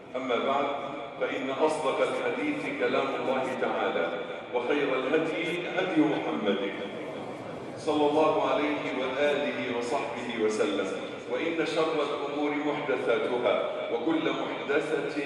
أما بعد فإن أصدق الحديث كلام الله تعالى وخير الهدي هدي محمد صلى الله عليه وآله وصحبه وسلم وإن شر الأمور محدثاتها وكل محدثة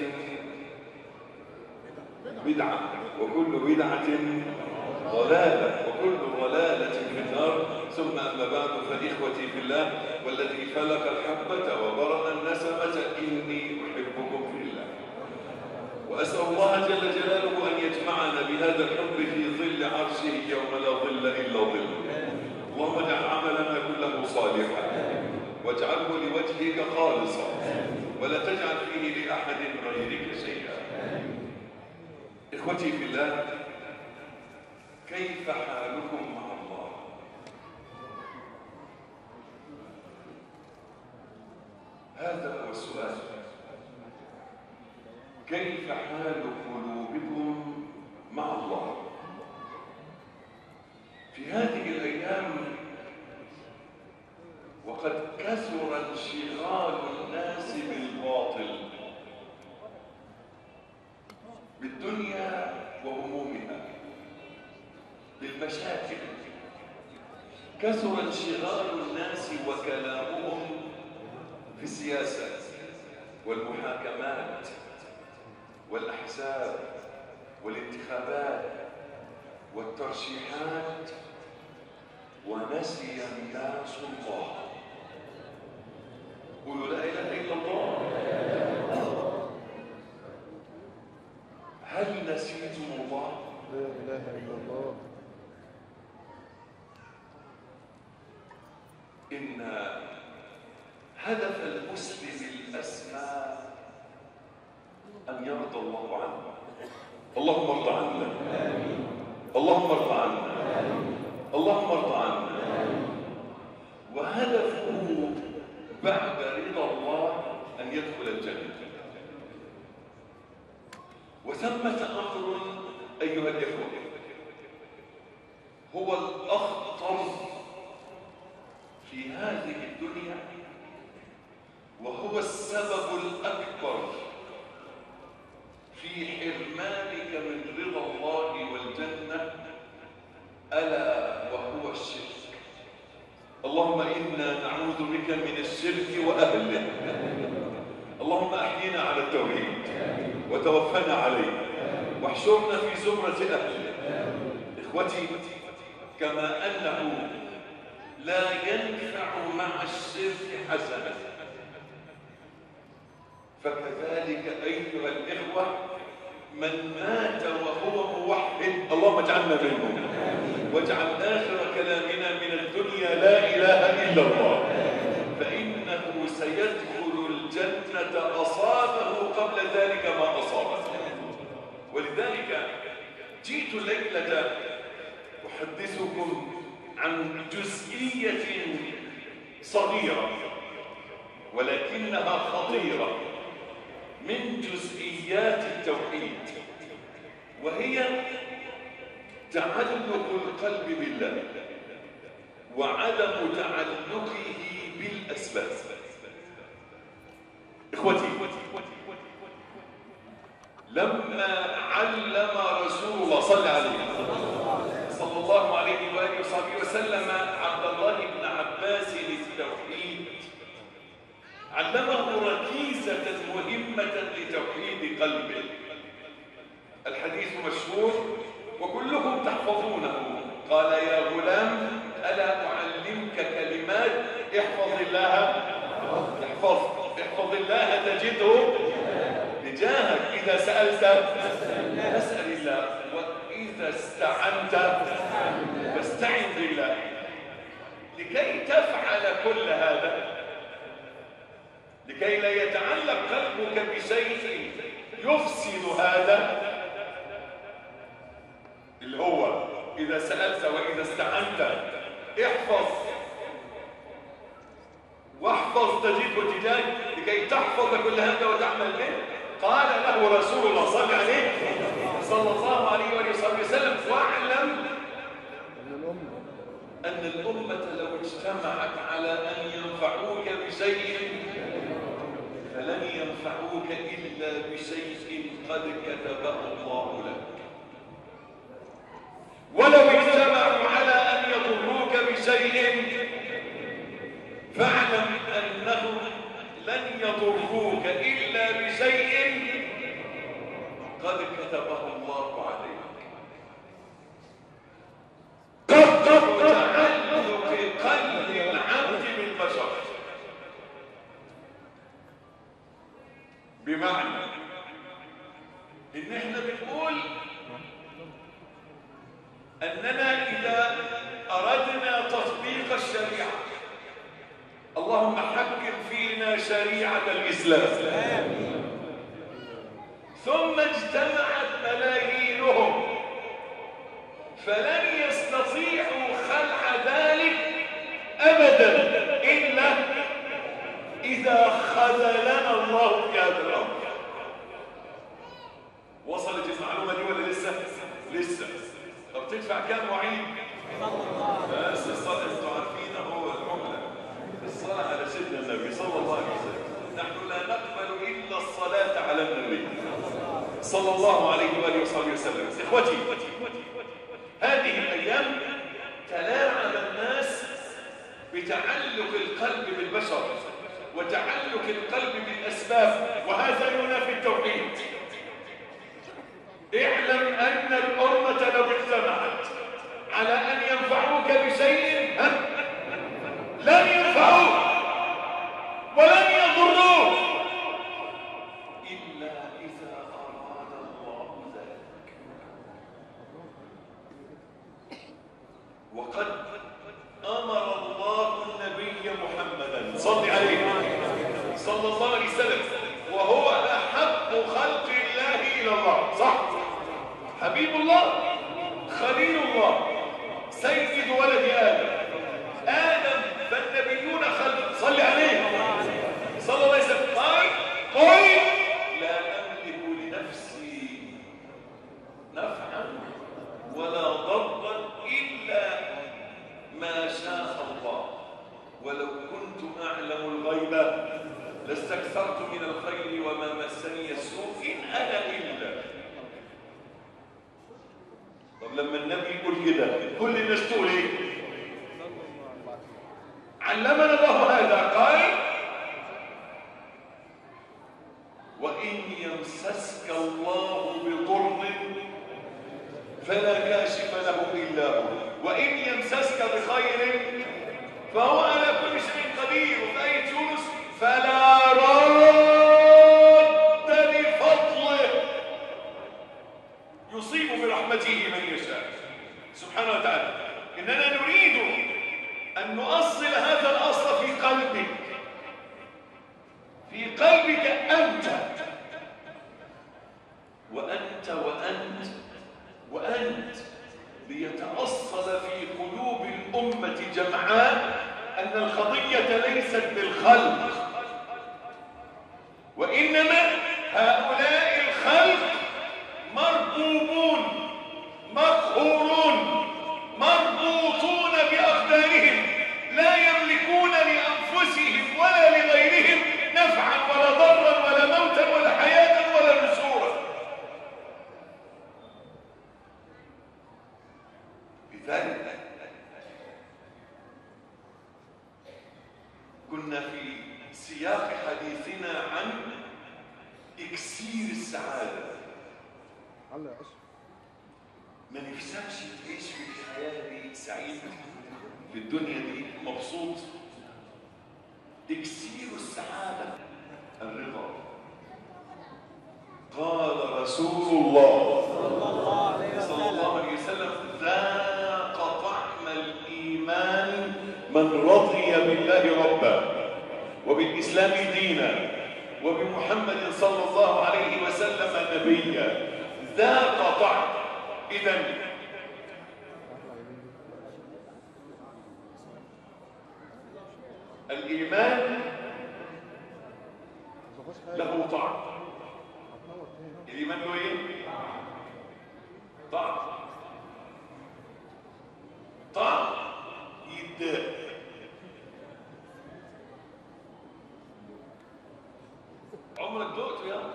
بدعة وكل بدعة ضلالة وكل ضلالة في النار ثم أما بعد فإخوتي في الله والذي فلق الحبة وبرأ النسمة إني أحبكم في الله وأسأل الله جل جلاله أن يجمعنا بهذا الحب في ظل عرشه يوم لا ظل إلا ظله اللهم اجعل عملنا كله صالحا واجعله لوجهك خالصا ولا تجعل فيه لأحد غيرك شيئا إخوتي في الله كيف حالكم مع الله هذا هو السؤال كيف حال قلوبكم مع الله في هذه الأيام وقد كثر انشغال الناس بالباطل بالدنيا وهمومها بالمشاكل كثر انشغال الناس وكلامهم في السياسة والمحاكمات والأحزاب والانتخابات والترشيحات ونسي الناس الله قولوا لا إله إلا الله هل نسيتم الله لا إله إلا الله إن هدف المسلم الأسمى أن يرضى الله عنه اللهم ارضى عنا اللهم ارضى عنا اللهم ارضى عنا وهدفه بعد رضا الله أن يدخل الجنة وثمة أمر أيها الإخوة هو الأخطر في هذه الدنيا وهو السبب الأكبر في حرمانك من رضا الله والجنة ألا وهو الشرك اللهم إنا نعوذ بك من الشرك وأهله اللهم أحينا على التوحيد وتوفنا عليه واحشرنا في زمرة أهله إخوتي كما أنه لا ينفع مع الشرك حسنة فكذلك أيها الإخوة من مات وهو موحد اللهم اجعلنا منهم واجعل آخر كلامنا من الدنيا لا إله إلا الله فإنه سيدخل الجنة أصابه قبل ذلك ما أصابه ولذلك جئت الليلة أحدثكم عن جزئية صغيرة ولكنها خطيرة من جزئيات التوحيد وهي تعلق القلب بالله وعدم تعلقه بالأسباب إخوتي لما علم رسول الله صلى عليه صلى الله عليه وآله وصحبه وسلم عبد الله بن عباس للتوحيد علمه ركيزة مهمة لتوحيد قلبه الحديث مشهور وكلكم تحفظونه قال يا غلام ألا أعلمك كلمات احفظ الله احفظ احفظ الله تجده بجاهك إذا سألت فاسأل الله وإذا استعنت فاستعن بالله لكي تفعل كل هذا لكي لا يتعلق قلبك بشيء يفسد هذا اللي هو إذا سألت وإذا استعنت احفظ واحفظ تجده تجاهك لكي تحفظ كل هذا وتعمل به قال له رسول الله صلى عليه صلى الله عليه وآله وصحبه وسلم واعلم أن الأمة أن الأمة لو اجتمعت على أن ينفعوك بشيء فلن ينفعوك إلا بشيء قد كتبه الله لك ولو اجتمعوا على أن يضروك بشيء فاعلم أنهم لن يضروك إلا بشيء قد كتبه الله عليك قد تعلق قلب العبد بالبشر بمعنى ان احنا بنقول اننا اذا اردنا تطبيق الشريعه اللهم حكم فينا شريعه الاسلام ثم اجتمعت ملايينهم فلن يستطيعوا خلع ذلك ابدا الا اذا خذلنا الله في هذا الامر وصلت المعلومه دي ولا لسه لسه طب تدفع كام معين بس الصلاه انتوا عارفين هو العمله الصلاه على سيدنا النبي صلى الله عليه وسلم نحن لا نقبل الا الصلاه على النبي صلى الله عليه واله وصحبه وسلم اخوتي هذه الايام تلاعب الناس بتعلق القلب بالبشر وتعلق القلب بالاسباب وهذا ينافي التوحيد اعلم ان الامه لو اجتمعت على ان ينفعوك بشيء ها؟ لن ينفعوك ولن يضروك الا اذا اراد الله ذلك وقد امر الله النبي محمدا صل عليه صلى الله عليه وسلم وهو احب خلق الله الى الله صح حبيب الله خليل الله سيد ولد ادم ادم فالنبيون خلق صل عليه صلى الله عليه وسلم قال قل لا املك لنفسي نفعا ولا ضرا الا ما شاء الله ولو كنت اعلم الغيب لاستكثرت من الخير وما مسني السوء ان انا الا طب لما النبي يقول كده كل الناس تقول ايه علمنا الله هذا قال وان يمسسك الله بضر فلا كاشف له الا هو وان يمسسك بخير فهو على كل شيء قدير وفي ايه يونس فلا راد لفضله يصيب برحمته من يشاء سبحانه وتعالى اننا نريد ان نؤصل هذا الاصل في قلبك في قلبك انت وانت وانت وانت ليتاصل في قلوب الامه جمعاء ان القضيه ليست بالخلق وانما هؤلاء الخلق مربوبون مقهورون مربوطون باقدارهم لا يملكون لانفسهم ولا لغيرهم نفعا ولا ضرا ولا موتا ولا حياه ولا نشورا لذلك كنا في سياق حديثنا عن اكسير السعاده الله يا أشرف ما نفسكش تعيش في الحياة دي سعيد في الدنيا دي مبسوط اكسير السعادة الرضا قال رسول الله صلى الله عليه وسلم ذاق طعم الإيمان من رضي بالله ربا وبالإسلام دينا وبمحمد صلى الله عليه وسلم نبيا ذاق طعم إذا الإيمان ما فيهوش حاجة له طعم هتنور تاني الإيمان له إيه؟ طعم طعم يداك عمرك دقته يا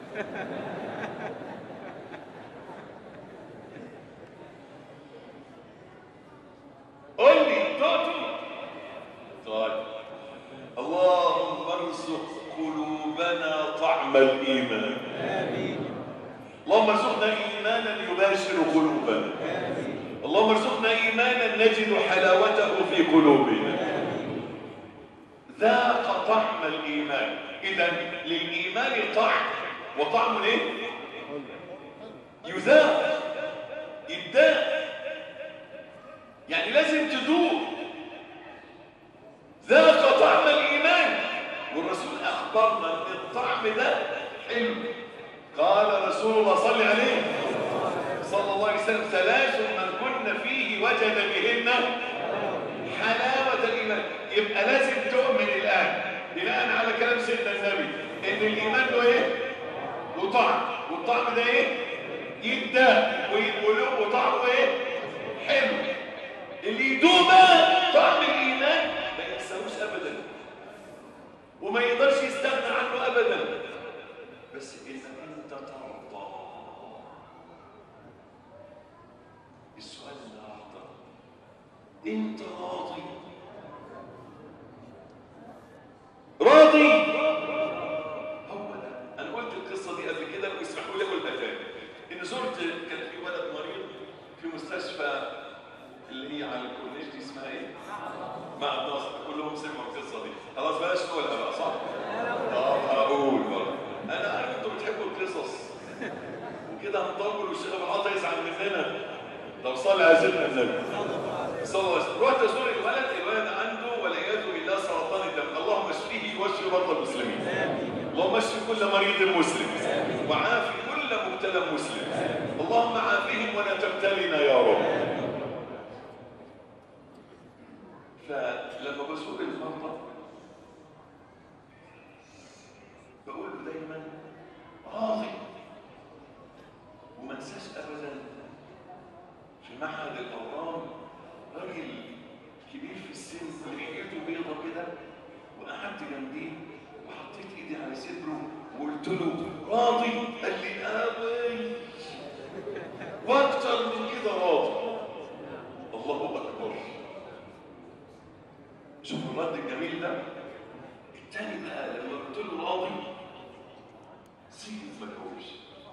قول لي دقته طيب اللهم ارزق قلوبنا طعم الايمان اللهم ارزقنا ايمانا يباشر قلوبنا اللهم ارزقنا ايمانا نجد حلاوته في قلوبنا ذاق طعم الايمان اذا للايمان طعم وطعم ايه يذاق يداق يعني لازم تذوق ذاق طعم الايمان والرسول اخبرنا ان الطعم ده حلو قال رسول الله صلى عليه صلى الله عليه وسلم ثلاث من كن فيه وجد بهن حلاوة الإيمان يبقى لازم تؤمن الآن بناء على كلام سيدنا النبي إن الإيمان له إيه؟ له طعم والطعم ده إيه؟ يدى وله وطعمه إيه؟ حلو اللي يدوب بقى طعم الإيمان ما ينساهوش أبدا وما يقدرش يستغنى عنه أبدا بس إذا أنت ترضى السؤال النهارده انت راضي راضي هو ده انا قلت القصه دي قبل كده واسمحوا لي اقولها تاني ان زرت كان في ولد مريض في مستشفى اللي هي على الكورنيش دي اسمها ايه؟ مع الناصر كلهم سمعوا القصه دي خلاص بلاش نقولها بقى صح؟ اه هقول برضه انا عارف انتوا بتحبوا القصص وكده هنطول والشيخ ابو العطا يزعل مننا طب صلي على سيدنا النبي صلى الله عليه وسلم رحت ازور الولد الولد عنده والعياذ بالله سرطان الدم اللهم اشفيه واشفي مرضى المسلمين اللهم اشفي كل مريض مسلم وعافي كل مبتلى مسلم اللهم عافهم ولا تبتلنا يا رب فلما بزور المرضى بقول له دايما راضي وما انساش ابدا في معهد الاورام راجل كبير في السن لحيته بيضه كده وقعدت جنبيه وحطيت ايدي على صدره وقلت له راضي قال لي قوي واكتر من كده راضي الله اكبر شوف الرد الجميل ده التاني بقى لما قلت له راضي سيد ما جاوبش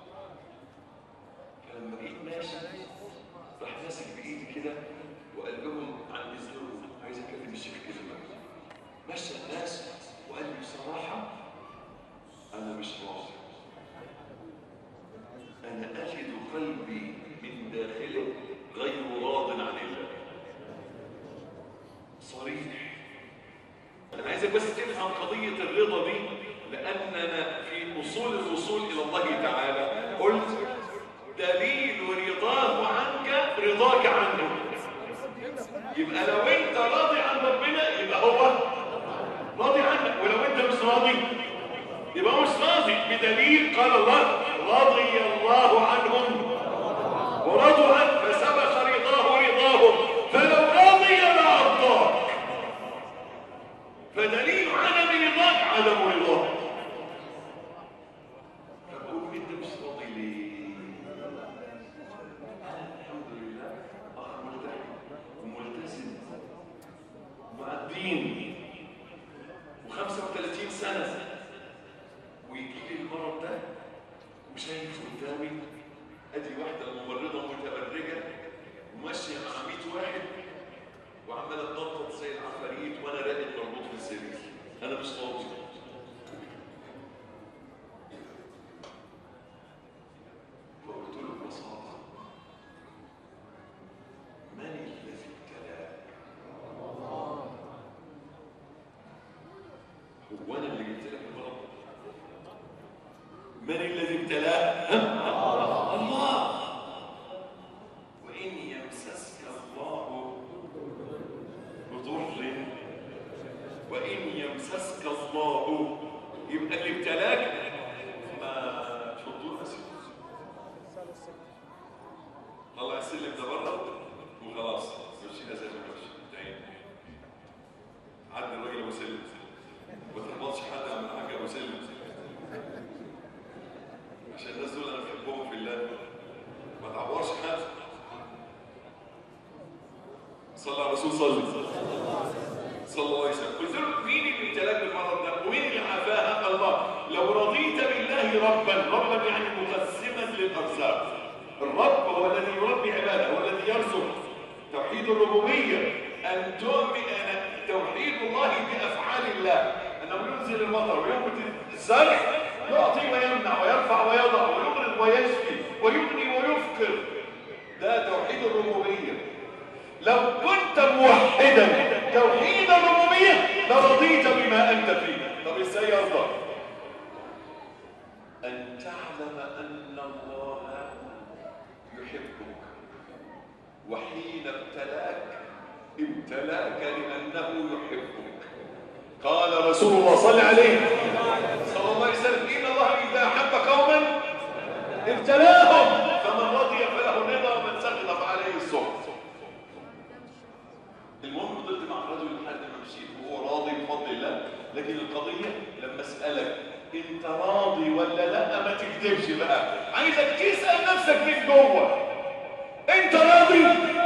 فلما جيت ماشي راح ماسك بايدي كده وقال لهم عن اذنكم عايز اكلم الشيخ كلمه مشى الناس وقال لي بصراحه انا مش راضي انا اجد قلبي من داخله غير راض عن الله صريح انا عايزك بس تفهم قضيه الرضا دي لاننا في اصول الوصول الى الله تعالى قلت دليل رضاه عنك رضاك عنه يبقى لو انت راضي عن ربنا يبقى هو راضي عنك ولو انت مش راضي يبقى هو مش راضي بدليل قال الله رضي الله عنهم ورضوا عنه فسبق رضاه رضاهم فلو راضي لارضاك فدليل عدم رضاك عدم رضاك فبقول انت مش راضي ليه الحمد لله اخ ملتحي وملتزم مع الدين و35 سنه ويجي لي المرض ده وشايف قدامي ادي واحده ممرضه متبرجه وماشيه مع 100 واحد وعماله تنطط زي العفاريت وانا راقد مربوط في السرير انا مش راضي فقلت له ببساطه من الذي ابتلاك؟ هو انا اللي جبت لك المرض؟ من الذي ابتلاه؟ ها؟ الله وإن يمسسك الله بضر وإن يمسسك الله يبقى اللي ابتلاك ما تحطوه نسيب طلع السلم ده بره وخلاص مشينا زي ما مشي انتهينا عدى الراجل ابو سلم ما تخبطش حد عن حاجه ابو سلم صلى على الرسول صلي صلى الله عليه وسلم قلت له مين اللي ابتلاك بالمرض ده ومين اللي عافاها الله لو رضيت بالله ربا ربا يعني مقسما للارزاق الرب هو الذي يربي عباده هو الذي يرزق توحيد الربوبيه ان تؤمن أن توحيد الله بافعال الله انه ينزل المطر وينبت الزرع يعطي ويمنع ويرفع ويضع ويغرض ويشفي ويغني ويفقر ده توحيد الربوبيه لو كنت موحدا توحيد الربوبيه لرضيت بما انت فيه طب ازاي يرضى ان تعلم ان الله يحبك وحين ابتلاك ابتلاك لانه يحبك قال رسول الله صلى عليه صلى الله عليه وسلم ان الله اذا احب قوما ابتلاهم فمن رضي فله الرضا ومن سخط فعليه السخط المهم فضلت مع الرجل لحد ما مشيت وهو راضي بفضل الله لكن القضيه لما اسالك انت راضي ولا لا ما تكذبش بقى عايزك تسال نفسك من جوه انت راضي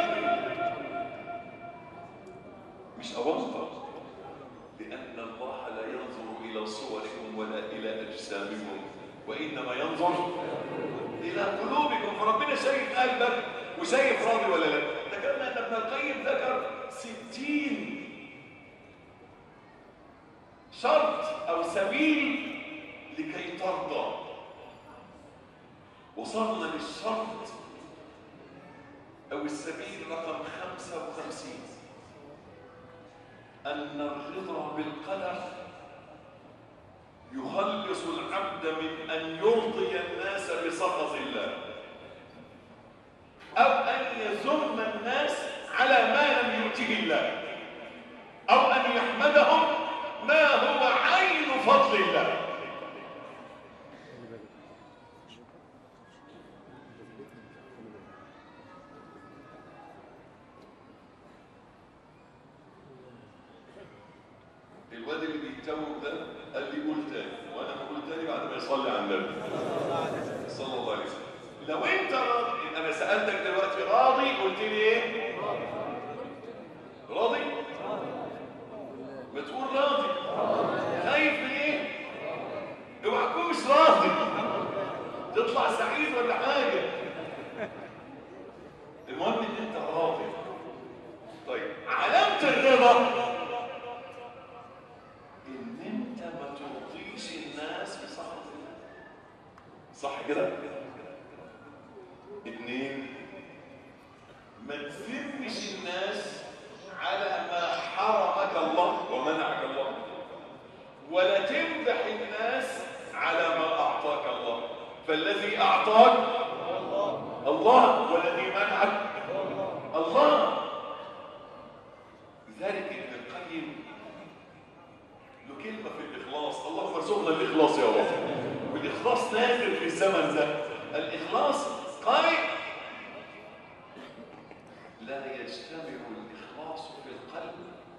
مش اوسط لان الله لا ينظر الى صوركم ولا الى اجسامكم وانما ينظر الى قلوبكم فربنا شايف قلبك وشايف راضي ولا لا ذكرنا ان ابن القيم ذكر ستين شرط او سبيل لكي ترضى وصلنا للشرط او السبيل رقم خمسة وخمسين ان الرضا بالقدر يخلص العبد من ان يرضي الناس بسخط الله او ان يذم الناس على ما لم يؤته الله او ان يحمدهم ما هو عين فضل الله الواد اللي بيتوب ده قال لي قول تاني وانا بقول تاني بعد ما يصلي على النبي صلى الله عليه وسلم لو انت راضي انا سالتك دلوقتي راضي قلت لي ايه راضي بتقول راضي خايف من ايه اوعى تكون مش راضي تطلع سعيد ولا حاجه المهم ان انت راضي طيب علامه الرضا ان انت ما ترضيش الناس بسخط الله صح كده اتنين ما تذمش الناس على ما حرمك الله ومنعك الله ولا تمدح الناس على ما اعطاك الله فالذي اعطاك الله والذي منعك الله لذلك ابن القيم له كلمة في الإخلاص اللهم ارزقنا الإخلاص يا رب والإخلاص نادر في الزمن ده الإخلاص قال لا يجتمع الإخلاص في القلب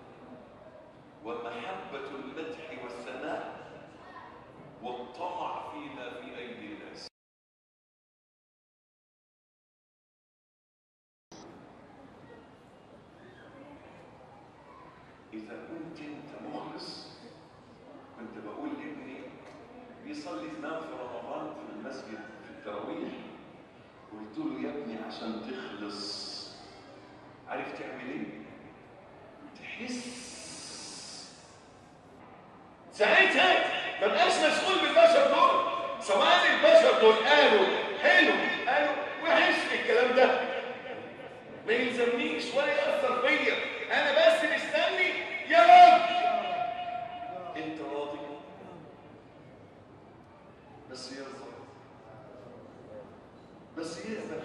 ومحبة المدح والثناء والطمع فيما في أيدي الناس إذا كنت أنت مخلص كنت بقول لابني بيصلي تنام في رمضان في المسجد في التراويح قلت له يا ابني عشان تخلص عارف تعمل ايه؟ تحس ساعتها ما بقاش مسؤول بالبشر دول سواء البشر دول قالوا حلو قالوا وحش الكلام ده ما يلزمنيش ولا يأثر فيا انا بس مستني يا رب انت راضي بس يرضى بس يقبل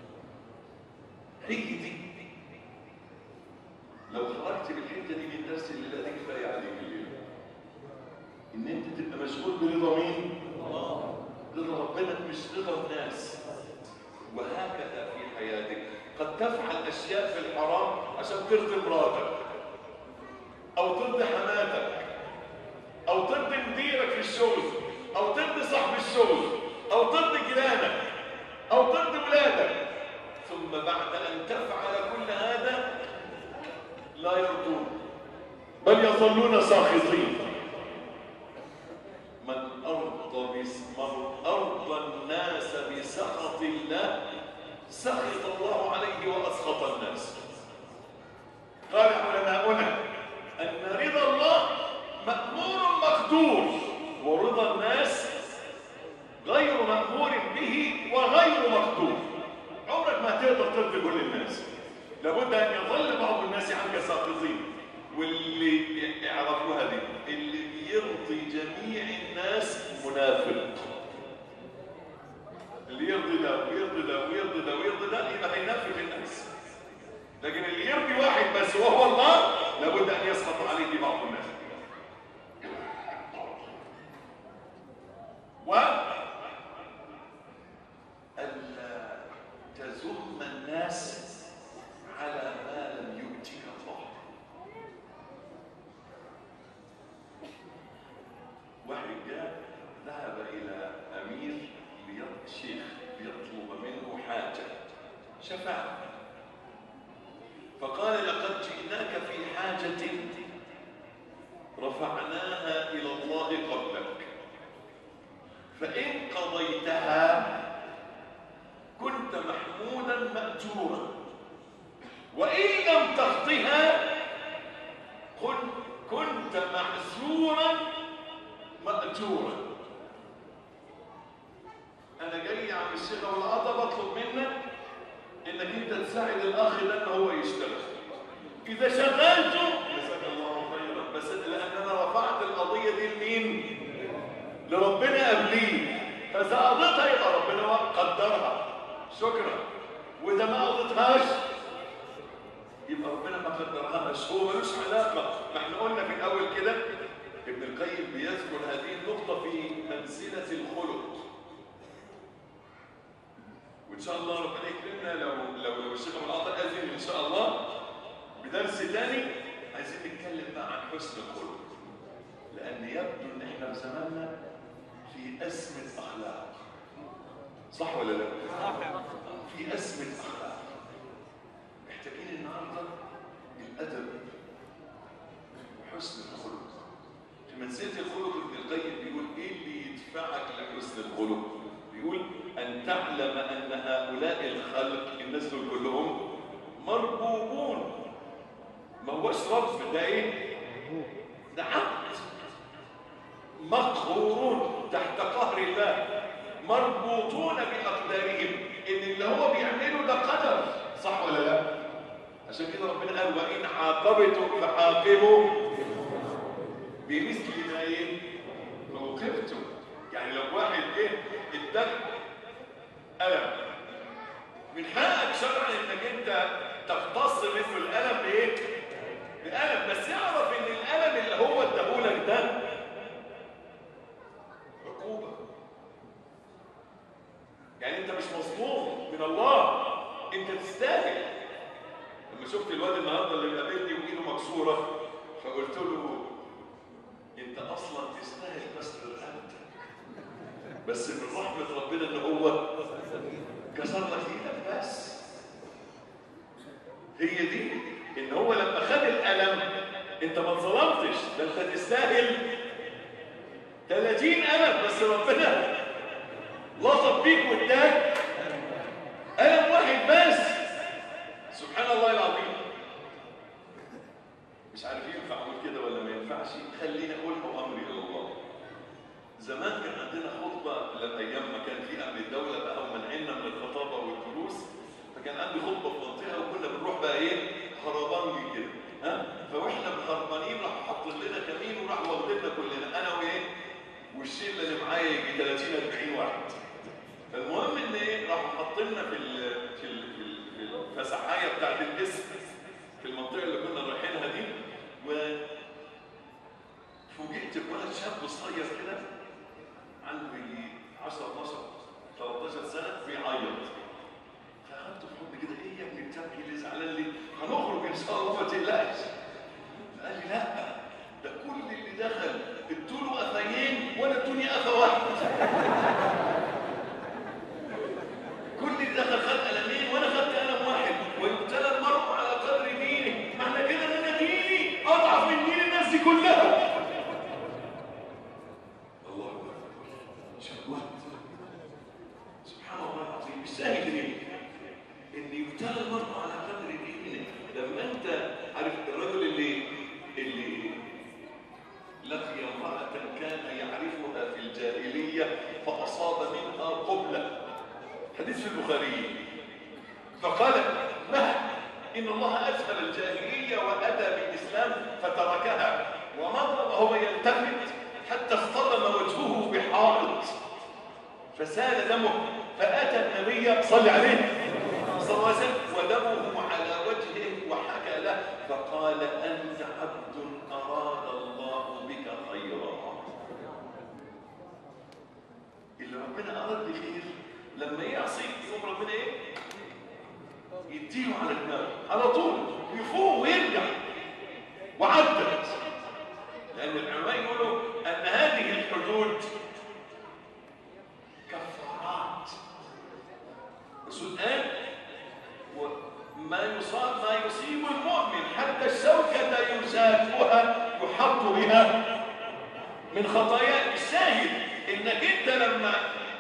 هي دي لو خرجت بالحته دي من درس الليله دي كفايه عليك الليله ان انت تبقى مشغول برضا مين رضا ربنا مش رضا الناس وهكذا في حياتك قد تفعل اشياء في الحرام عشان ترضي مراتك او ترضي حماتك او ترضي مديرك في الشغل او ترضي صاحب الشغل او ترضي جيرانك او ترضي ولادك ثم بعد ان تفعل كل هذا أم يظلون ساخطين من أرضى بس من أرضى الناس بسخط الله سخط الله عليه وأسخط الناس قال علماؤنا أن رضا الله مأمور مقدور ورضا الناس غير مأمور به وغير مقدور عمرك ما تقدر ترضي كل الناس لابد أن يظل بعض الناس عنك ساقطين واللي يعرفوها دي اللي بيرضي جميع الناس منافق اللي يرضي ده ويرضي ده ويرضي ده ويرضي ده يبقى هينافق الناس لكن اللي يرضي واحد بس وهو الله لابد ان يسقط عليه بعض الناس و ألا تزم الناس على ما لم يؤتك الله واحد جاء ذهب إلى أمير ليط- شيخ ليطلب منه حاجة شفاعة فقال لقد جئناك في حاجة رفعناها إلى الله قبلك فإن قضيتها كنت محمودا مأجورا وإن لم تقضها كن- كنت محزورا مأجورا أنا جاي يا عم الشيخ أبو العطا بطلب منك إنك أنت تساعد الأخ ده إن هو يشتغل إذا شغلته جزاك الله خيرا بس لأن أنا رفعت القضية دي لمين؟ لربنا قبليه فإذا قضيتها يبقى ربنا قدرها شكرا وإذا ما قضيتهاش يبقى ربنا ما قدرهاش هو ملوش علاقة ما احنا قلنا في الأول كده ابن القيم بيذكر هذه النقطة في منزلة الخلق وإن شاء الله ربنا يكرمنا لو لو لو الشيخ أبو العطاء أذن إن شاء الله بدرس تاني عايزين نتكلم بقى عن حسن الخلق لأن يبدو إن إحنا في زماننا في أزمة أخلاق صح ولا لا؟ في أزمة أخلاق محتاجين النهارده الأدب وحسن الخلق في منزلة الخلق ابن القيم بيقول إيه اللي يدفعك لحسن الخلق؟ بيقول أن تعلم أن هؤلاء الخلق الناس دول كلهم مربوبون ما هوش رب ده إيه؟ ده عبد مقهورون تحت قهر الله مربوطون بأقدارهم إن اللي هو بيعمله ده قدر صح ولا لا؟ عشان كده ربنا قال وإن عاقبتم فعاقبوا بمثل ما إيه؟ موقفتم يعني لو واحد جه اداك ألم من حقك شرعا إنك أنت تقتص منه الألم بإيه؟ بألم بس اعرف إن الألم اللي هو اداهولك ده عقوبة يعني انت مش مظلوم من الله انت تستاهل لما شفت الواد النهارده اللي قابلني وايده مكسوره فقلت له انت اصلا تستاهل كسر رقبتك بس من رحمه ربنا ان هو كسر لك ايدك بس هي دي ان هو لما خد الالم انت ما اتظلمتش ده انت تستاهل 30 ألم بس ربنا لطف بيك واداك ألم واحد بس سبحان الله العظيم مش عارف ينفع أقول كده ولا ما ينفعش خليني أقولها أمري إلى الله زمان كان عندنا خطبة لما أيام ما كان في أمن الدولة بقى ومنعنا من الخطابة والدروس فكان عندي خطبة في منطقة وكنا بنروح بقى إيه هربانجي كده ها فواحنا هربانين راح حاطط لنا كمين وراح واخدنا كلنا أنا وإيه والشله اللي معايا يجي 30 40 واحد فالمهم ان ايه راحوا حاطيننا في ال في ال في, ال في الفسحايه بتاعت القسم في المنطقه اللي كنا رايحينها دي و فوجئت بولد شاب صغير كده عنده يجي 10 12 13 سنه بيعيط فاخدته في حضني كده ايه يا ابني بتبكي ليه زعلان ليه؟ هنخرج ان شاء الله ما تقلقش قال لي لا ده كل اللي دخل ادوا له قفايين وانا ادوني قفا واحد كل اللي دخل خد قلمين وانا خدت قلم واحد ويبتلى المرء على قدر دينه معنى كده ان انا ديني اضعف من دين الناس دي لقي امرأة كان يعرفها في الجاهلية فأصاب منها قبلة حديث في البخاري فقال ما إن الله أدخل الجاهلية وأتى بالإسلام فتركها ومضى وهو يلتفت حتى اصطدم وجهه بحائط فسال دمه فأتى النبي صلى عليه صلى الله عليه وسلم ودمه على وجهه وحكى له فقال أنت عبد أراد الله بك خيرا اللي ربنا أراد بخير لما يعصي يقوم ربنا إيه؟ يديله على دماغه على طول يفوق ويرجع وعدت لأن العلماء يقولوا أن هذه الحدود كفارات السؤال ما يصاب ما يصيب المؤمن حتى الشوكة يشاكها يحط بها من خطاياه الشاهد انك انت لما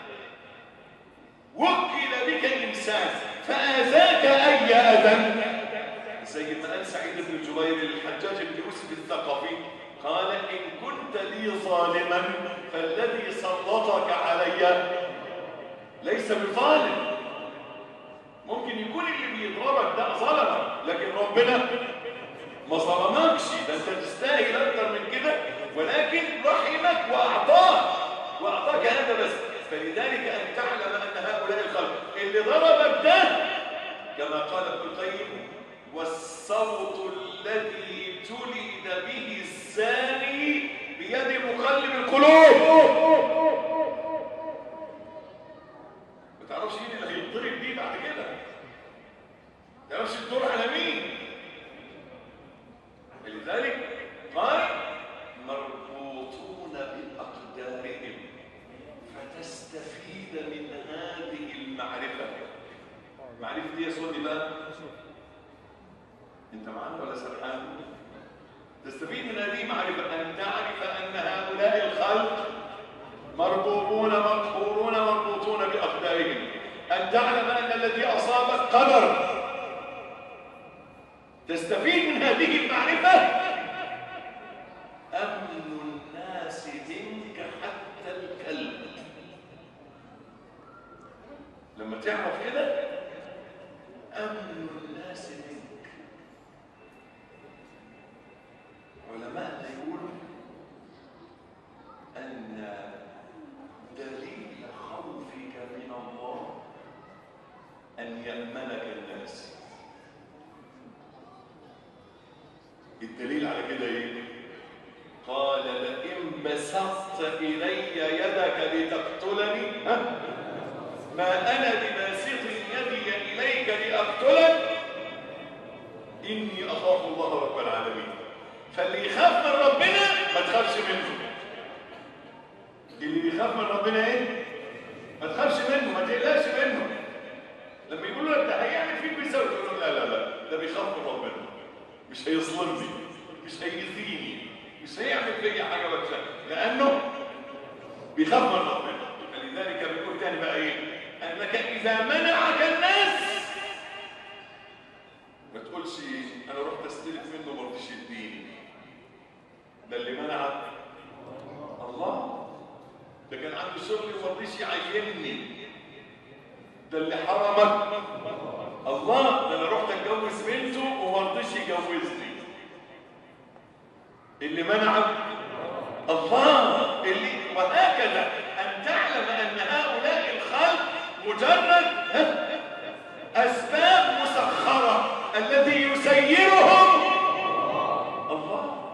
وكل بك انسان فاذاك اي اذى زي ما قال سعيد بن جبير للحجاج بن يوسف الثقفي قال ان كنت لي ظالما فالذي سلطك علي ليس بظالم ممكن يكون اللي بيضربك ده ظلمك لكن ربنا ما ظلمكش ده انت تستاهل اكتر من كده ولكن رحمك واعطاك واعطاك هذا بس فلذلك ان تعلم ان هؤلاء الخلق اللي ضربك ده كما قال ابن القيم والصوت الذي جلد به الزاني بيد مقلب القلوب ما تعرفش مين اللي هيتضرب بيه بعد كده ما تعرفش الدور على مين لذلك قال مربوطون بأقدارهم فتستفيد من هذه المعرفة معرفة دي يا سودي بقى انت معانا ولا سرحان تستفيد من هذه المعرفة أن تعرف أن هؤلاء الخلق مربوبون مقهورون مربوطون بأقدارهم أن تعلم أن الذي أصابك قدر تستفيد من هذه المعرفة أمن الناس منك حتى الكلب لما تعرف كده أمن الناس منك علماءنا يقولوا أن دليل خوفك من الله أن يأمنك الناس الدليل على كده ايه قال لئن بسطت الي يدك لتقتلني ها؟ ما انا بباسط يدي اليك لاقتلك اني اخاف الله رب العالمين فاللي يخاف من ربنا ما تخافش منه اللي بيخاف من ربنا ايه ما تخافش منه ما تقلقش منه لما يقولوا لك ده هيعمل فيك بيسوي تقول لهم لا لا لا ده بيخاف من ربنا مش هيظلمني مش هيأذيني مش هيعمل فيا حاجه وحشه لانه بيخاف من ربنا فلذلك بيقول تاني بقى ايه انك اذا منعك الناس ما تقولش انا رحت استلف منه ما رضيش يديني ده اللي منعك الله ده كان عنده شغل وما رضيش يعينني ده اللي حرمك الله ده انا رحت اتجوز بنته وما رضيش يجوزني اللي منعك الله اللي وهكذا ان تعلم ان هؤلاء الخلق مجرد ها؟ اسباب مسخره الذي يسيرهم الله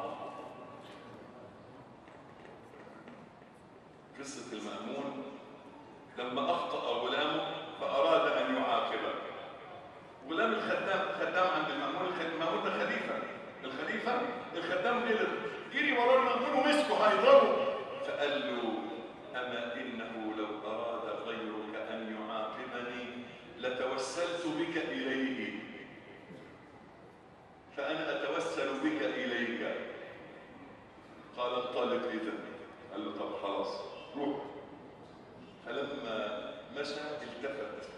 قصه المامون لما اخطا غلامه فاراد ان يعاقبه غلام الخدام خدام عند المأمون المأمون ده خليفة الخليفة الخدام غلط جري ورا المأمون ومسكه هيضربه فقال له أما إنه لو أراد غيرك أن يعاقبني لتوسلت بك إليه فأنا أتوسل بك إليك قال انطلق إذا قال له طب خلاص روح فلما مشى التفت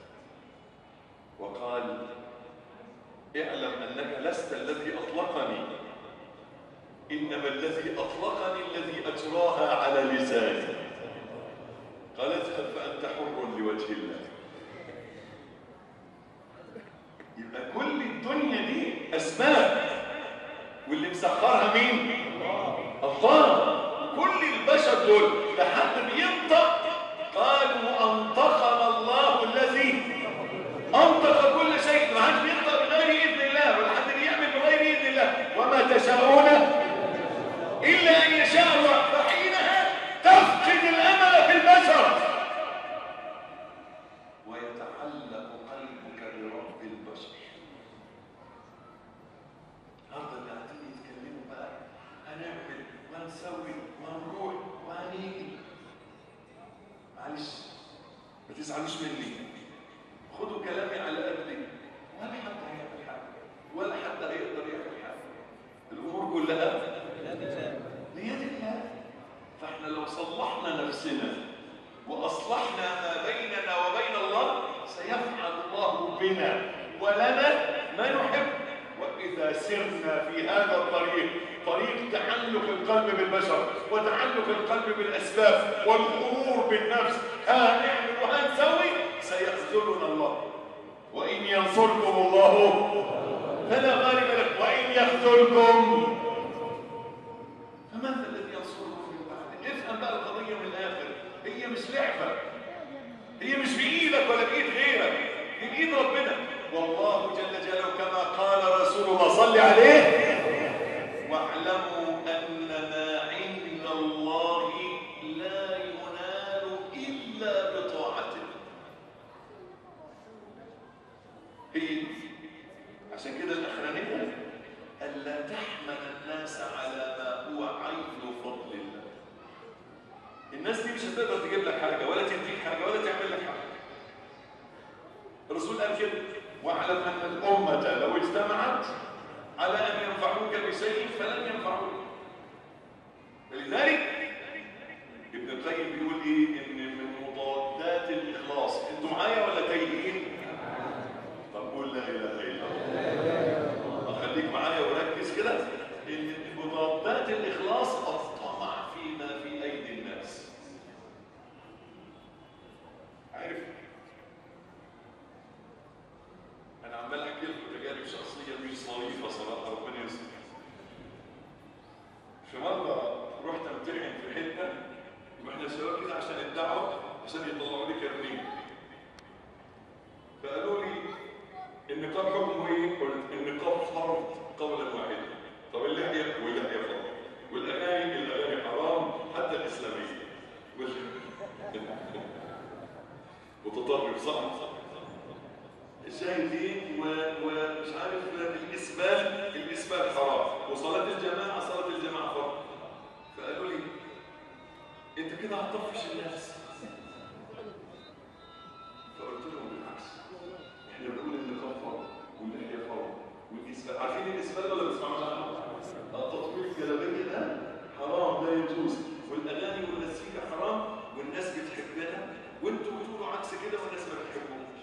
وقال اعلم انك لست الذي اطلقني انما الذي اطلقني الذي كل البشر دول لحد بينطق قالوا انطقنا الله الذي انطق كل شيء ما حدش بينطق بغير اذن الله ولا حد بيعمل بغير اذن الله وما تشاءون الا ان يشاء الله فحينها تفقد الامل في البشر ويتعلق قلبك برب البشر النهارده اللي قاعدين يتكلموا بقى هنعمل وهنسوي وهنروح وهنيجي معلش ما تزعلوش مني خدوا كلامي على قدي ولا حد هيعمل حاجه ولا حد هيقدر يعمل حاجه الامور كلها بيد الله فاحنا لو صلحنا نفسنا واصلحنا ما بيننا وبين الله سيفعل الله بنا ولنا ما نحب واذا سرنا في هذا الطريق طريق تعلق القلب بالبشر وتعلق القلب بالاسباب والغرور بالنفس هنعمل وهنسوي سيخذلنا الله وان ينصركم الله فلا غالب لكم وان يخذلكم فمن ذا الذي ينصركم من بعده افهم بقى القضيه من الاخر هي مش لعبه هي مش بايدك ولا بايد غيرك دي بايد ربنا والله جل جلاله كما قال رسول الله صل عليه واعلموا ان ما عند الله لا ينال الا بطاعته هي عشان كده الاخرانيه الا تحمل الناس على ما هو عين فضل الله الناس دي مش هتقدر تجيب لك حاجه ولا تديك حاجه ولا تعمل لك حاجه الرسول قال كده واعلم ان الامه لو اجتمعت على ان ينفعوك بشيء فلن ينفعوك فلذلك ابن القيم بيقول ايه ان من مضادات الاخلاص انتوا معايا ولا تايهين طب قول لا اله الا الله خليك معايا وركز كده ان من مضادات الاخلاص الطمع فيما في ايدي الناس عارف انا عمال احكي لكم تجارب شخصيه مش ظريفه صراحه ربنا يستر في مره رحت امتحن في حته واحنا شباب كده عشان الدعوه عشان يطلعوا لي كارنيه فقالوا لي النقاب حكمه ايه؟ قلت النقاب فرض قولا واحدا طب اللحيه واللحيه فرض والاغاني الاغاني حرام حتى الاسلاميه وال- متطرف صح؟ الشاهد ايه و- ومش عارف الاسبال الاسبال حرام وصلاه الجماعه صلاه الجماعه فرض فقالوا لي انت كده هتطفش الناس فقلت لهم بالعكس احنا بنقول النقاب فرض واللحيه فرض والاسبال عارفين الاسبال ولا بتسمعوا عنه؟ التطويل الجلابيه ده حرام لا يجوز والاغاني والمزيكا حرام والناس بتحبنا وانتوا بتقولوا عكس كده والناس ما بتحبوش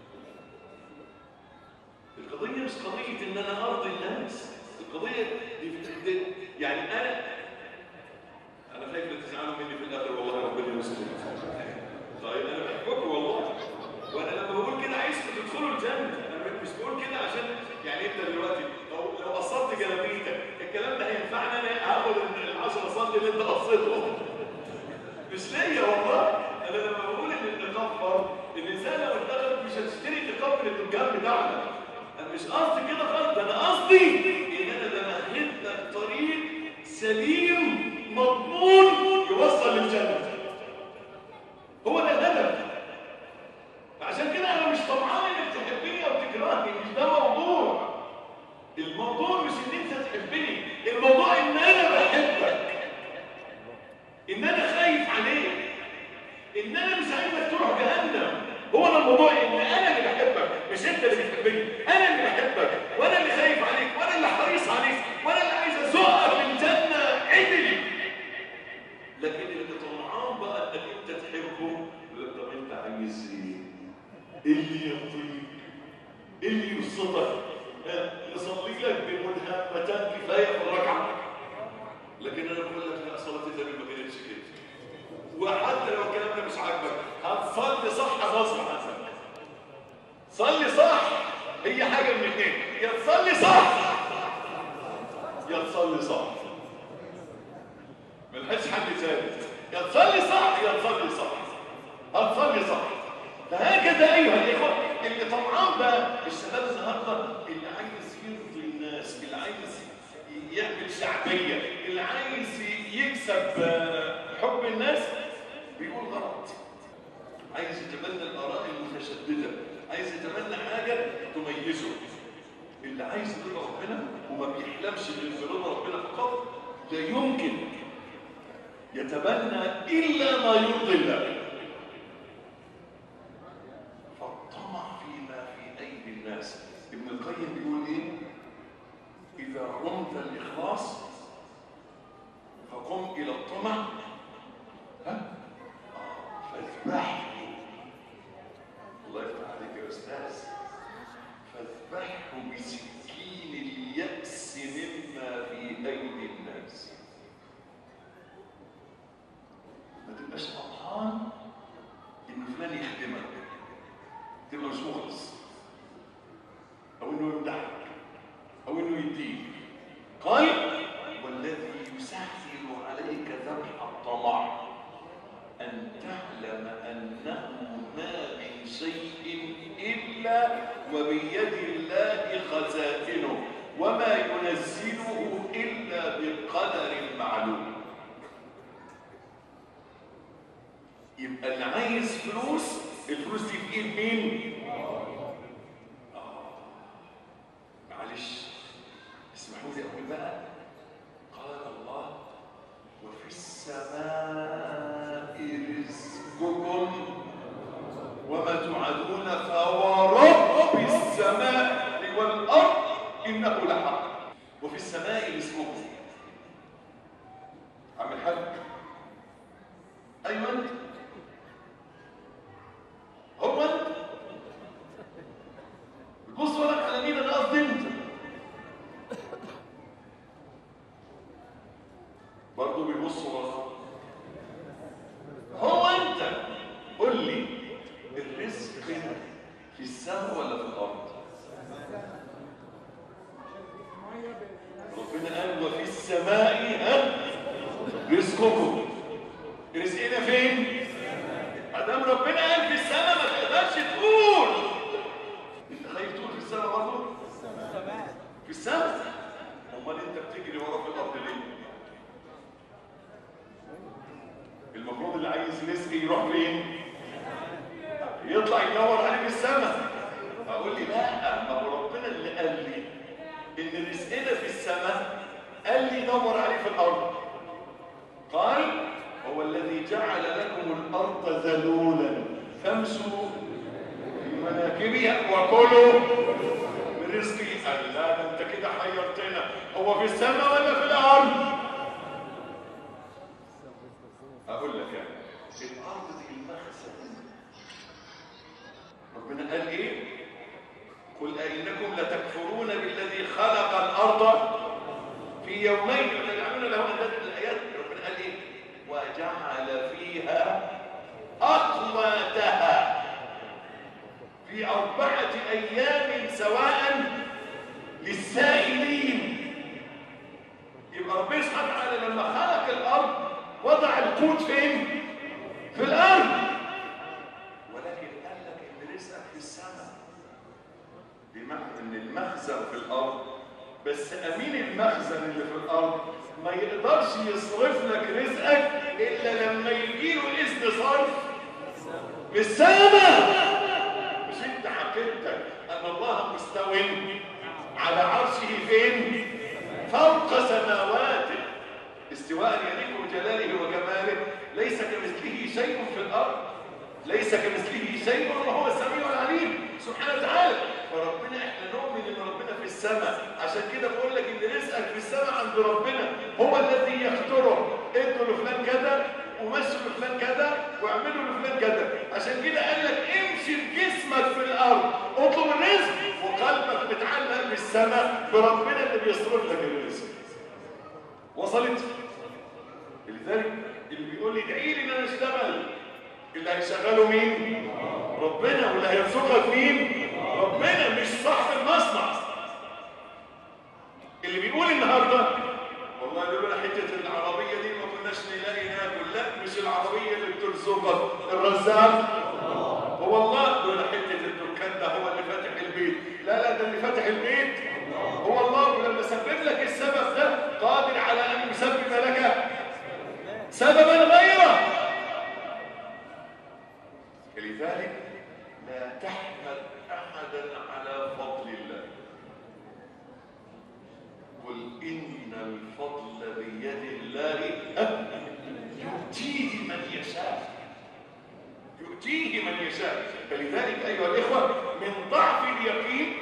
القضيه مش قضيه ان انا ارضي الناس القضيه دي, دي يعني انا انا خايف لا تزعلوا مني في الاخر والله ربنا يستر طيب انا بحبكم والله وانا لما بقول كده عايزكم تدخلوا الجنه انا مش بقول كده عشان يعني انت دلوقتي لو لو قصرت جلابيتك الكلام ده هينفعني انا هاخد ال 10 سم اللي انت قصيتهم مش ليا والله انا لما بقول ان النقاب فرض الانسان لو اشتغل مش هتشتري نقاب من الدكان بتاعنا انا مش قصدي كده خالص انا قصدي ان انا بمهد لك طريق سليم مضمون يوصل للجنه هو ده الهدف عشان كده انا مش طمعان انك تحبني او تكرهني مش ده موضوع الموضوع مش ان انت تحبني الموضوع ان انا بحبك ان انا خايف عليك ان انا مش عايزك تروح جهنم هو ده الموضوع ان انا اللي بحبك مش انت اللي بتحبني انا اللي بحبك وانا اللي خايف عليك وانا اللي حريص عليك وانا اللي عايز ازقك للجنه عدلي لكن اللي طمعان بقى انك انت تحبه يقول لك طب انت عايز ايه؟ ايه اللي يرضيك؟ ايه اللي يبسطك؟ ها؟ يصلي لك بمنهمتان كفايه في الركعه لكن انا بقول لك لا صلاه النبي ما كانتش كده وحتى لو الكلام ده مش عاجبك هتصلي صح غصب عنك صلي صح هي حاجه من الاثنين يا تصلي صح يا تصلي صح ملهاش حل تاني هتصلي صح يا تصلي صح هتصلي صح فهكذا ايها الاخوه اللي طمعان بقى الشباب النهارده اللي عايز يرضي الناس اللي عايز يعمل شعبيه اللي عايز يكسب آه، حب الناس بيقول غلط عايز يتبنى الاراء المتشدده عايز يتبنى حاجه تميزه اللي عايز يرضى ربنا وما بيحلمش غير برضا ربنا فقط لا يمكن يتبنى الا ما يرضي الله فالطمع فيما في ايدي الناس ابن القيم بيقول ايه اذا رمت الاخلاص فقم الى الطمع ها آه، فاذبحه الله يفتح عليك يا استاذ فاذبحه بسكين اليأس مما في أيدي الناس ما تبقاش فرحان إن فلان يخدمك تبقى مش مخلص أو إنه يمدحك أو إنه يديك قال والذي يسهل عليك ذبح الطمع أن تعلم أنه ما من شيء إلا وبيد الله خزائنه وما ينزله إلا بقدر معلوم يبقى اللي عايز فلوس الفلوس دي في ايد مين؟ آه. معلش اسمحوا لي اقول بقى قال الله وفي السماء رزقكم وما توعدون فورب السماء والارض انه لحق وفي السماء رزقكم عم الحاج ايوه انت هو انت بتبص وراك على مين انا قصدي انت برضه بيبص وراك هو انت قول لي الرزق في السماء ولا في الارض ربنا قال وفي السماء ها رزقكم رزقنا فين ادام ربنا قال في السماء ما تقدرش تقول انت خايف تقول في السماء برضه في السماء امال انت بتجري ورا في الارض ليه المفروض اللي عايز رزق يروح فين يطلع يدور عليه في السماء اقول لي لا ما هو ربنا اللي قال لي ان رزقنا في السماء قال لي دور عليه في الارض قال هو الذي جعل لكم الارض ذلولا فامشوا في مناكبها وكلوا من رزقه قال لا ده انت كده حيرتنا هو في السماء ولا في الارض اقول لك يعني الارض دي المخزن ربنا قال ايه قل أئنكم لتكفرون بالذي خلق الأرض في يومين وتجعلون له أندادا الآيات ربنا قال إيه وجعل فيها أقواتها في أربعة أيام سواء للسائلين يبقى ربنا سبحانه وتعالى لما خلق الأرض وضع القوت فين؟ في الأرض ولكن قال لك إن رزقك في السماء بمعنى ان المخزن في الارض بس امين المخزن اللي في الارض ما يقدرش يصرف لك رزقك الا لما يجي له اذن صرف من السماء مش انت حكيتك ان الله مستو على عرشه فين فوق سماواته استواء يليق بجلاله وجماله ليس كمثله شيء في الارض ليس كمثله شيء وهو السميع العليم سبحانه وتعالى فربنا احنا نؤمن ان ربنا في السماء عشان كده بقول لك ان رزقك في السماء عند ربنا هو الذي يختاره ادوا لفلان كذا ومشوا لفلان كذا واعملوا لفلان كذا عشان كده قال لك امشي بجسمك في الارض اطلب الرزق وقلبك متعلق بالسماء بربنا اللي بيصرف لك الرزق وصلت لذلك اللي بيقول لي ادعي لي ان انا اشتغل اللي هيشغله مين ربنا واللي هيرزقك مين ربنا مش صاحب المصنع اللي بيقول النهارده والله لولا حته العربيه دي ما كناش نلاقي ناكل لا مش مش العربيه اللي بترزقك الرزاق هو الله دول حته الدكان ده هو اللي فاتح البيت لا لا ده اللي فاتح البيت هو الله ولما سبب لك السبب ده قادر على ان يسبب لك سببا غيره لذلك لا تحمد احدا على فضل الله قل ان الفضل بيد الله يؤتيه من يشاء يؤتيه من يشاء فلذلك ايها الاخوه من ضعف اليقين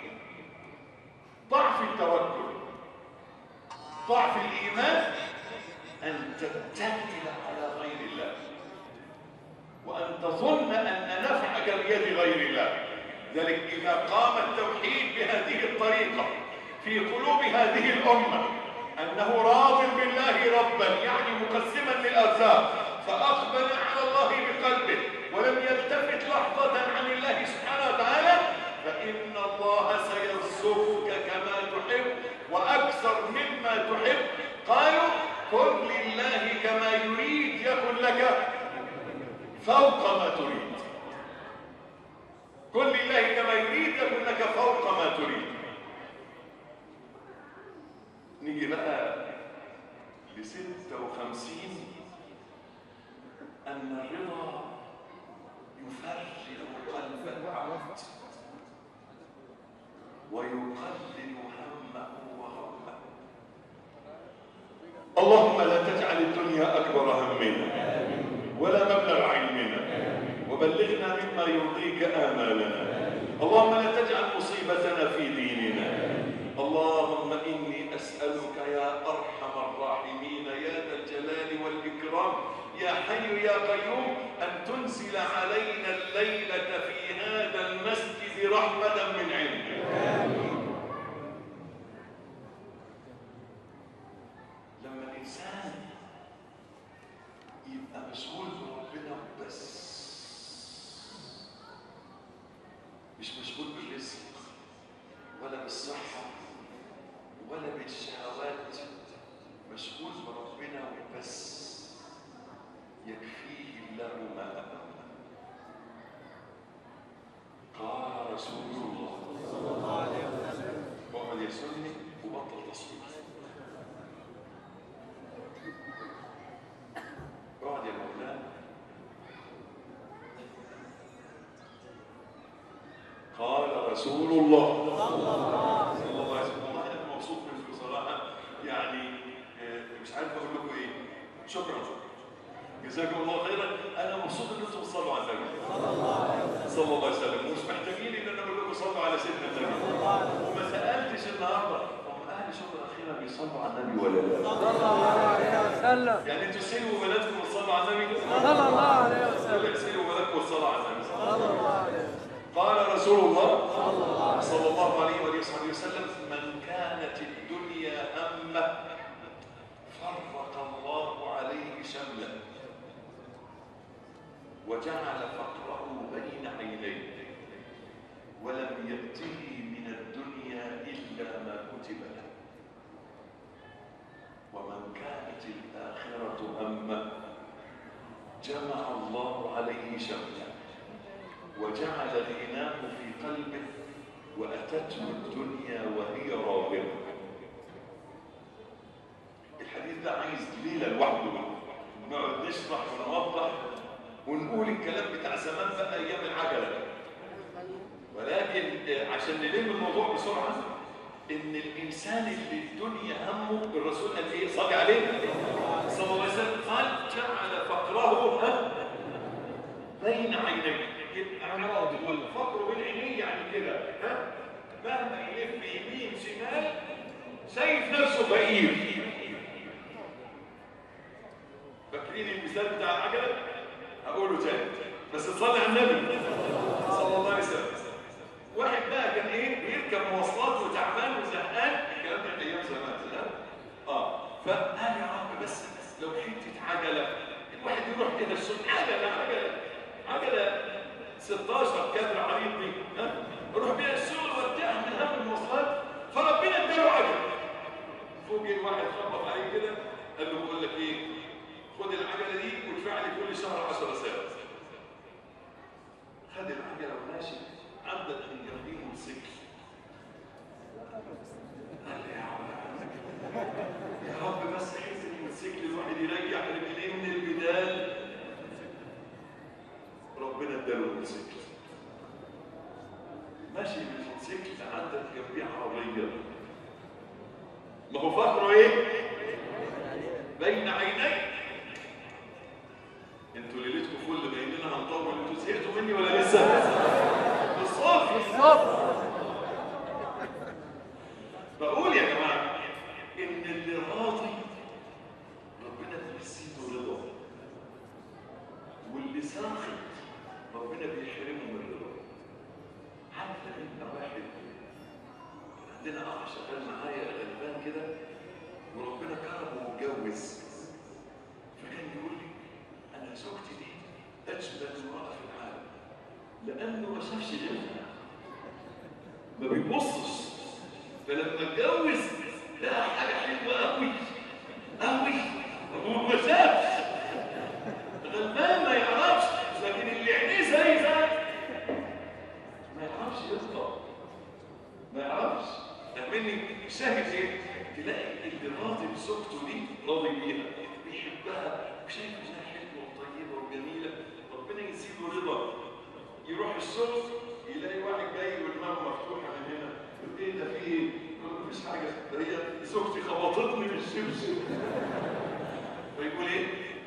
ضعف التوكل ضعف الايمان ان تتكل على غير الله وان تظن ان نفعك بيد غير الله ذلك اذا قام التوحيد بهذه الطريقه في قلوب هذه الامه انه راض بالله ربا يعني مقسما للارزاق فاقبل على الله بقلبه ولم يلتفت لحظه عن الله سبحانه وتعالى فان الله سيرزقك كما تحب واكثر مما تحب قالوا كن لله كما يريد يكن لك فوق ما تريد كن لله كما يريد يكن لك فوق ما تريد نيجي بقى لستة وخمسين أن الرضا يفرغ قلب العبد ويقلل همه وغمه اللهم لا تجعل الدنيا أكبر همنا ولا مبلغ علمنا وبلغنا مما يرضيك آمالنا اللهم لا تجعل مصيبتنا في ديننا اللهم إني أسألك يا أرحم الراحمين يا ذا الجلال والإكرام يا حي يا قيوم أن تنزل علينا الليلة في هذا المسجد رحمة من عندك لما الإنسان يبقى مشغول بربنا بس مش مشغول بالرزق ولا بالصحة ولا بالشهوات مشغول بربنا وبس يكفيه الله ما أمامه قال رسول الله صلى الله عليه وسلم اقعد يا سني وبطل تصوير اقعد يا مولانا قال رسول الله صلى الله عليه وسلم والله انا مبسوط منكم بصراحه يعني آه، مش عارف اقول لكم ايه شكرا جزاكم الله خيرا انا مبسوط ان انتم تصلوا على النبي صلى الله عليه وسلم ومش محتاجين ان انا اقول لكم صلوا على سيدنا النبي وما سالتش النهارده هم اهل شغل الاخيره بيصلوا على النبي ولا لا؟ صلى الله عليه وسلم يعني انتوا سيبوا بلدكم وتصلوا على النبي؟ صلى الله عليه وسلم ولا سيبوا بلدكم وتصلوا على النبي؟ صلى الله عليه وسلم قال رسول الله صلى الله عليه وآله وصحبه وسلم من كانت الدنيا همه فرق الله عليه شمله وجعل فقره بين عينيه ولم يأته من الدنيا إلا ما كتب له ومن كانت الآخرة همه جمع الله عليه شمله وجعل غناه في قلبه وأتته الدنيا وهي راغبة الحديث ده عايز ليلة لوحده نقعد نشرح ونوضح ونقول الكلام بتاع زمان بقى أيام العجلة ولكن آه، عشان نلم الموضوع بسرعة إن الإنسان اللي الدنيا همه الرسول قال إيه صلي عليه صلى الله عليه وسلم قال جعل فقره ها بين عينيه يبقى على طول فقره بين عينيه يعني كده ها مهما يلف يمين شمال شايف نفسه فقير فاكرين المثال بتاع العجله هقوله تاني بس تصلي على النبي صلى الله عليه وسلم واحد بقى كان ايه بيركب مواصلات وتعبان وزهقان الكلام ده ايام زمان ها اه فقال يا رب بس لو حته عجله الواحد يروح كده الصبح عجله عجله عجله 16 كادر عريض دي ها اروح بيها الشغل وارتاح من هم المواصلات فربنا اداله عجله فوق جه واحد خبط عليه كده قال له بقول لك ايه خد العجله دي وادفع شهر 10 ساعات خد العجله وماشي عدت من جنبيه موتوسيكل قال لي يا عم يا رب بس حس ان الموتوسيكل الواحد يريح رجليه من البدال ربنا اداله الموتوسيكل ماشي بالموتوسيكل عدت جنبيه عربيه ما هو فاكره ايه؟ بين عينيه انتوا ليلتكم فل باين لنا هنطول انتوا زهقتوا مني ولا لسه؟ بالصوت بالظبط بقول يا جماعه ان اللي راضي ربنا بيزيده رضا واللي ساخط ربنا بيحرمه من الرضا حتى انت واحد عندنا اخ شغال معايا غلبان كده وربنا كرمه واتجوز فكان يقول لي انا زوجتي دي اجمل امراه في العالم لانه ما شافش غيرها ما بيبصش فلما اتجوز لقى حاجه حلوه قوي قوي هو ما شافش غلبان ما يعرفش لكن اللي عينيه زي زي ما يعرفش يرضى ما يعرفش فاهمني الشاهد ايه تلاقي اللي راضي بزوجته دي راضي بيها بيحبها وشايف انها حلوه وطيبه وجميله ربنا يزيده رضا يروح الشغل يلاقي واحد جاي ودماغه مفتوحه من هنا يقول ايه ده في ايه؟ يقول له مفيش حاجه ده هي زوجتي خبطتني بالشبشب فيقول ايه؟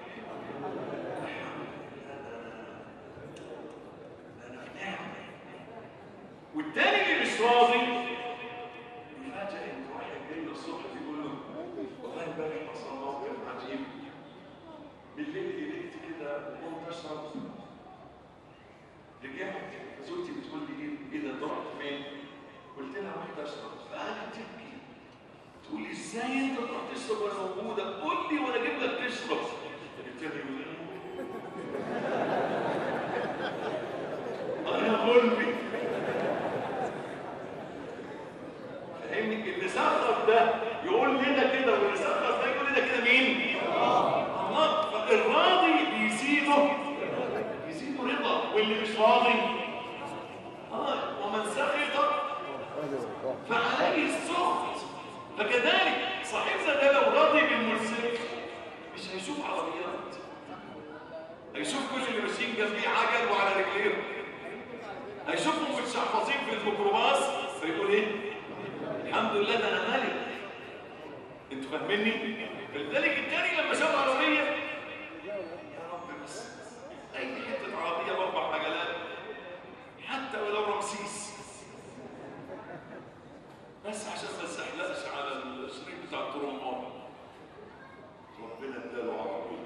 ده انا في نعمه والتاني اللي مش راضي يفاجئ ان واحد جاي له الصبح بيقول له والله امبارح حصل موقف عجيب بالليل قلقت كده وقمت اشرب رجعت زوجتي بتقول لي ايه ايه ده ضربت فين؟ قلت لها رحت اشرب فقالت تبكي تقول لي ازاي انت تروح تشرب وانا موجوده؟ قول لي وانا اجيب لك تشرب قلت لها انا غلبي فاهمني اللي سخر ده يقول لنا كده واللي سخر ده يقول لنا كده مين؟ الله فالراضي بيزيده يزيده رضا واللي مش راضي اه ومن سخط فعليه السخط فكذلك صاحبنا ده لو راضي بالموتوسيكل مش هيشوف عربيات هيشوف كل اللي ماشيين جنبيه عجل وعلى رجليهم هيشوفهم متشحفظين في الميكروباص فيقول ايه؟ الحمد لله ده انا ملك انتوا فاهميني؟ فلذلك التاني لما شاف عربيه يا رب بس اي حته عربيه باربع عجلات حتى ولو رمسيس بس عشان ما تزحلقش على الشريط بتاع الترمبات ربنا اداله عربيه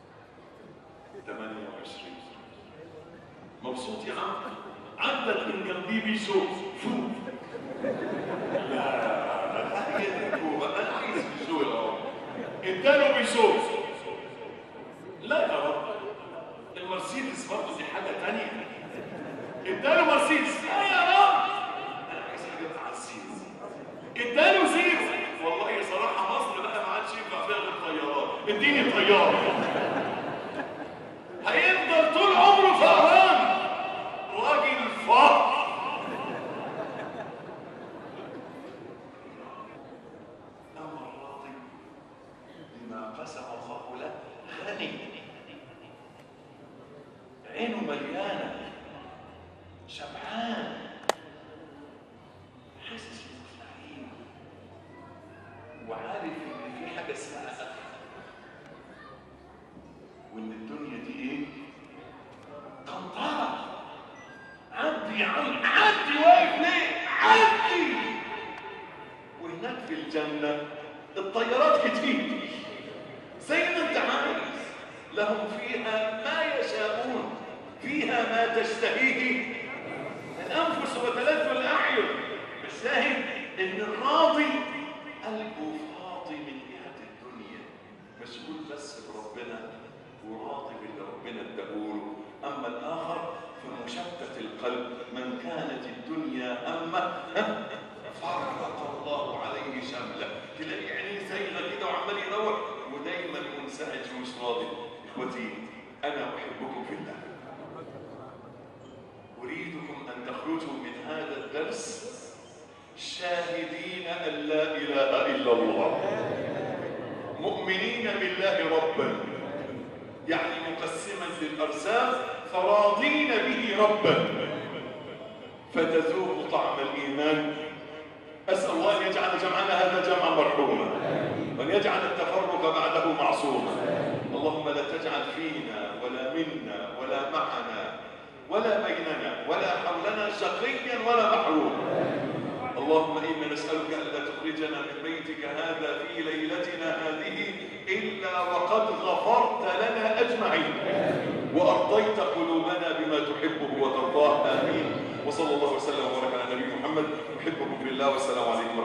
28 مبسوط يا عم عدت من جنبي بيسو فوق لا هي دي الكوبا انا عايز بيسو يا رب اداله بيسو لا يا رب المرسيدس برضه دي حاجه ثانيه اداله مرسيدس لا يا رب انا عايز حاجه بتاع السيز اداله زيرو والله صراحه مصر بقى ما عادش ينفع فيها غير طيارات اديني طياره هيفضل طول عمره فهران راجل فقر أما الراضي بما قسم الله له غني عينه مليانة شبعان حاسس بالنعيم وعارف إن في حاجة اسمها أخر وإن الدنيا دي إيه؟ قنطرة عدي يا عم عدي واقف ليه؟ عدي وهناك في الجنة الطيارات كتير زي ما انت عايز لهم فيها ما يشاءون فيها ما تشتهيه الأنفس وتلذ الأعين الشاهد إن الراضي قلبه فاضي من جهة الدنيا مشغول بس بربنا وراضي باللي ربنا اداهوله أما الآخر فمشتت القلب من كانت الدنيا همه فرق الله عليه شمله تلاقي عينيه زيغه كده وعمال يدور ودايما منسعج ومش راضي اخوتي أنا أحبكم في الله أريدكم أن تخرجوا من هذا الدرس شاهدين أن لا إله إلا الله مؤمنين بالله ربا يعني مقسما للأرزاق فراضين به ربا فتذوقوا طعم الإيمان أسأل الله أن يجعل جمعنا هذا جمعا مرحوما وأن يجعل التفرق بعده معصوما اللهم لا تجعل فينا ولا منا ولا معنا ولا بيننا ولا حولنا شقيا ولا محروما اللهم إنا نسألك ألا تخرجنا من بيتك هذا في ليلتنا هذه إلا وقد غفرت لنا أجمعين وأرضيت قلوبنا بما تحبه وترضاه آمين وصلى الله وسلم وبارك على نبينا محمد أحبكم في الله والسلام عليكم ورحمة الله